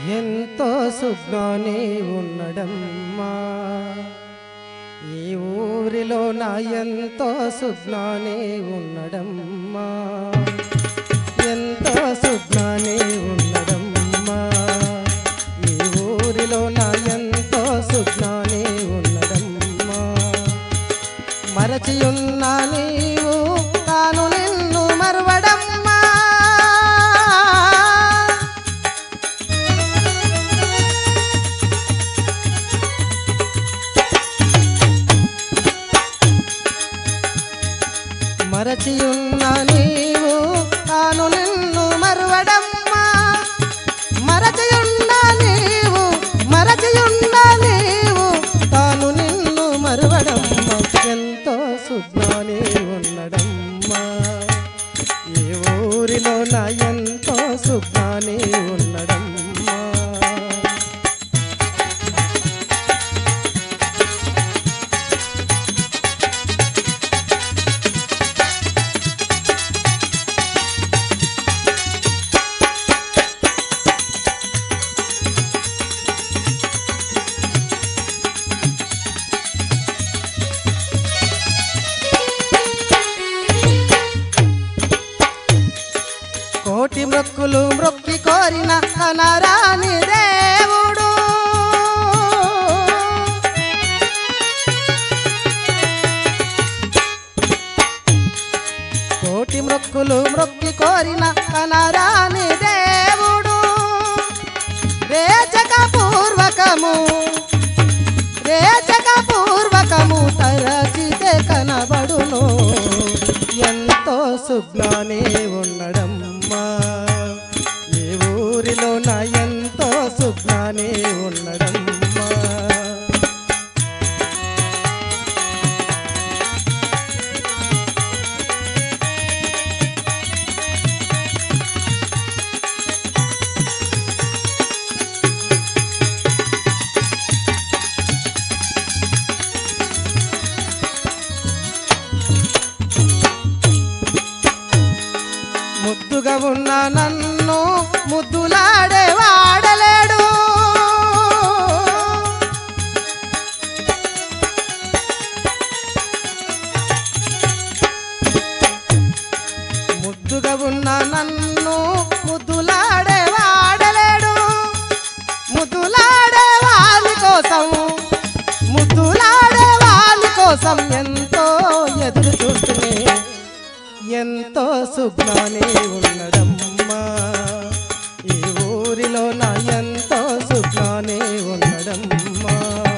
ఎంతో సుగ్గానే ఉండడమ్మా ఈ ఊరిలో నా ఎంతో సుగ్నానే ఉండడమ్మా ఎంతో సుగ్నానే ఉండడమ్మా ఈ ఊరిలో నా ఎంతో సుగ్నానే ఉండడమ్మా మరచియున్నా నీవు తాను నిన్ను మరువడమ్మా మరచియున్న నీవు తాను నిన్ను మరువడమ్మా మరచియున్న నీవు మరచియున్న నీవు తాను నిన్ను మరువడమ్మా ఎంతో సుజ్ఞాని ఉండడమ్మా ఈ ఊరిలో నా ఎంతో సుజ్ఞాని ఉండడమ్మా కోటి మృక్కులు మృక్కి కోరిన కనరాని దేవుడు కోటి మృక్కులు మృక్కి కోరిన కనరాని దేవుడు రేచక పూర్వకము రేచక పూర్వకము తరచితే కనబడును ఎంతో సుజ్ఞానే ఉండడమ్మా ఈ ఊరిలో నా ఎంతో సుజ్ఞానే ఉండడమ్మా ముద్దుగా ఉన్న నన్ను ముద్దులాడే వాడలేడు ముద్దుగా ఉన్న నన్ను ముద్దులాడే వాడలేడు ముద్దులాడే వాళ్ళ కోసం ముద్దులాడే వాళ్ళ కోసం ఎంతో ఎదురు చూస్తూనే ఎంతో సుజ్ఞానే ఉండడమ్మా ఈ ఊరిలో నా ఎంతో సుజ్ఞానే ఉండడమ్మా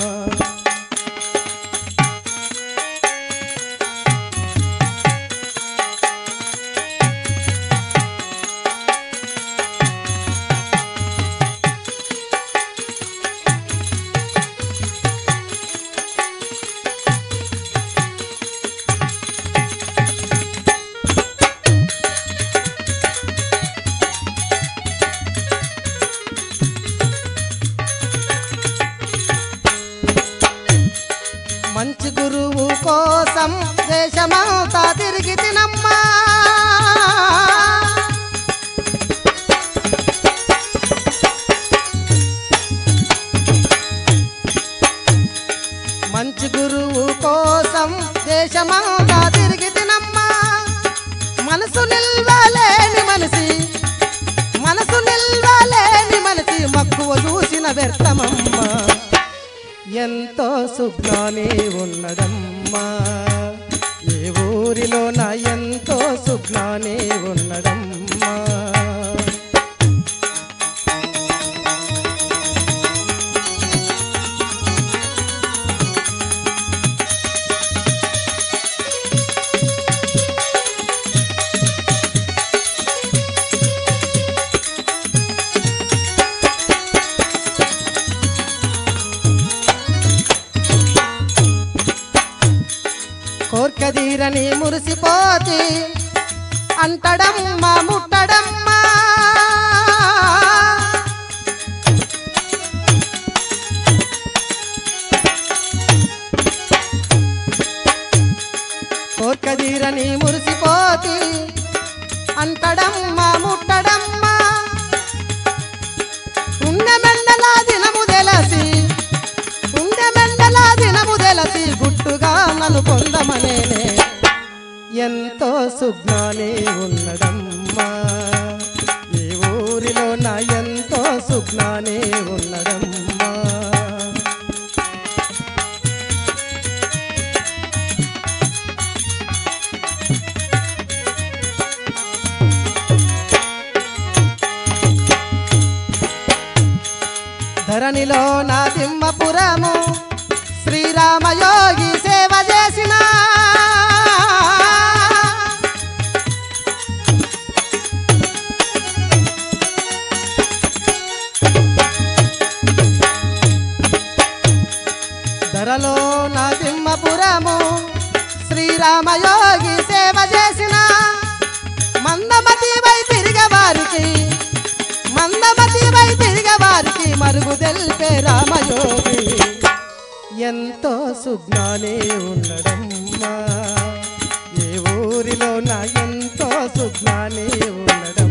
మంచి గురువు కోసం దేశమంతా తిరిగి తినమ్మా మంచి గురువు కోసం దేశమంతా తిరిగి తినమ్మా మనసు నిల్వలేని మనిషి మనసు నిల్వలేని మనిషి మక్కువ చూసిన వ్యర్థమమ్మా ఎంతో సుజ్ఞానే ఉండడమ్మా ఏ ఊరిలో నా ఎంతో సుజ్ఞానే ఉండడమ్మా కోర్కదీరని మురిసిపోతి అంటడమ్మా ముట్టడమ్మా కోర్కదీరని మురిసిపోతి అంటడమ్మా ముట్టడమ్మా పుణ్యమే భక్తుడుగా నన్ను పొందమనేనే ఎంతో సుజ్ఞాని ఉన్నడమ్మా ఈ ఊరిలో నా ఎంతో సుజ్ఞాని ఉన్నడమ్మా ధరణిలో నా దిమ్మపురము శ్రీరామయోగి సేవ చేసిన ధరలో నా దిమ్మపురము శ్రీరామయోగి సేవ చేసిన మందమతి వై తిరిగే వారికి మందమతి వై తిరిగే వారికి మరుగు తెలిపే రామయోగి ఎంతో సుజ్ఞాని ఉండడమ్మా ఏ ఊరిలో నా ఎంతో సుజ్ఞాని ఉండడం